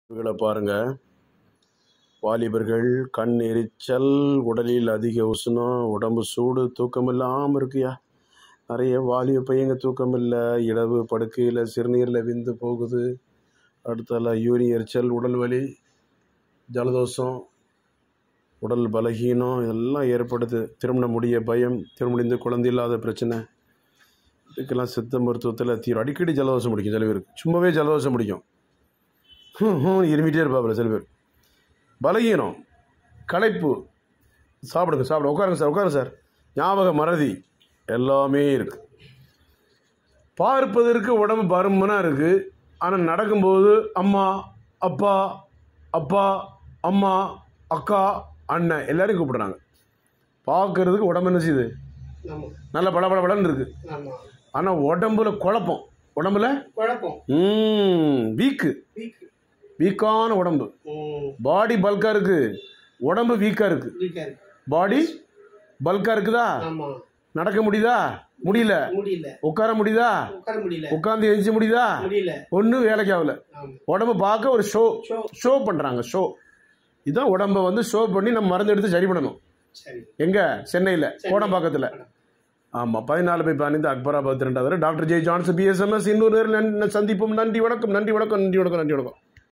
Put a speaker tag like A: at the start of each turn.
A: இவங்களை பாருங்க வாலிபர்கள் கண் எரிச்சல் உடலில் அதிக உஷ்ணம் உடம்பு சூடு தூக்கம் இல்லாமல் இருக்குயா நிறைய வாலிப பையங்க தூக்கம் இல்லை இடவு படுக்கையில் சிறுநீரில் விந்து போகுது அடுத்தால யூரி எரிச்சல் உடல் வலி ஜலதோஷம் உடல் பலகீனம் இதெல்லாம் ஏற்படுது திருமணம் முடிய பயம் திருமணிந்து குழந்தை இல்லாத பிரச்சனை இதுக்கெல்லாம் சித்த மருத்துவத்தில் தீரும் அடிக்கடி ஜலதோஷம் முடிக்கும் சில பேருக்கு சும்மாவே ஜலதோஷம் முடிக்கும் ஹம் ஹம் இருமிட்டே இருப்பாப்புல சில பேர் பலகீனம் களைப்பு சாப்பிடுங்க சாப்பிடுங்க உட்காருங்க சார் உட்காருங்க சார் ஞாபக மறதி எல்லாமே இருக்குது பார்ப்பதற்கு உடம்பு பருமனாக இருக்குது ஆனால் நடக்கும்போது அம்மா அப்பா அப்பா அம்மா அக்கா அண்ணன் எல்லாரையும் கூப்பிடுறாங்க பார்க்கறதுக்கு உடம்பு என்ன செய்யுது
B: ஆமா
A: நல்ல பல பல பலன்னு இருக்குது
B: ஆமா
A: ஆனால் உடம்புல குழப்பம் உடம்புல
B: குழப்பம்
A: வீக்கு
B: வீக்
A: வீக்கான உடம்பு
B: ம்
A: பாடி பல்காக இருக்குது உடம்பு வீக்காக இருக்குது
B: வீக்கா இருக்கு
A: பாடி பல்காக இருக்குதா
B: ஆமா
A: நடக்க முடியுதா முடியல
B: முடியல
A: உட்கார முடியுதா
B: உட்கார முடியல
A: உட்காந்து எழுச்சி முடியுதா
B: முடியல
A: ஒன்றும் வேலைக்கு ஆகல
B: ஆமா
A: உடம்பு பார்க்க ஒரு ஷோ
B: ஷோ
A: ஷோ பண்ணுறாங்க ஷோ இதான் உடம்பை வந்து ஷோ பண்ணி நம்ம மருந்து எடுத்து சரி பண்ணணும்
B: சரி
A: எங்கே சென்னையில் கோடம்பாக்கத்தில் ஆமாம் பதினாலு பை பதினைந்து அக்பராபாத் ரெண்டாவது டாக்டர் ஜெய் ஜான்சன் பிஎஸ்எம்எஸ் இன்னொரு நேரம் நன்- சந்திப்போம் நன்றி வணக்கம் நன்றி வணக்கம் நன்றி வணக்கம் நன்றி வணக்கம்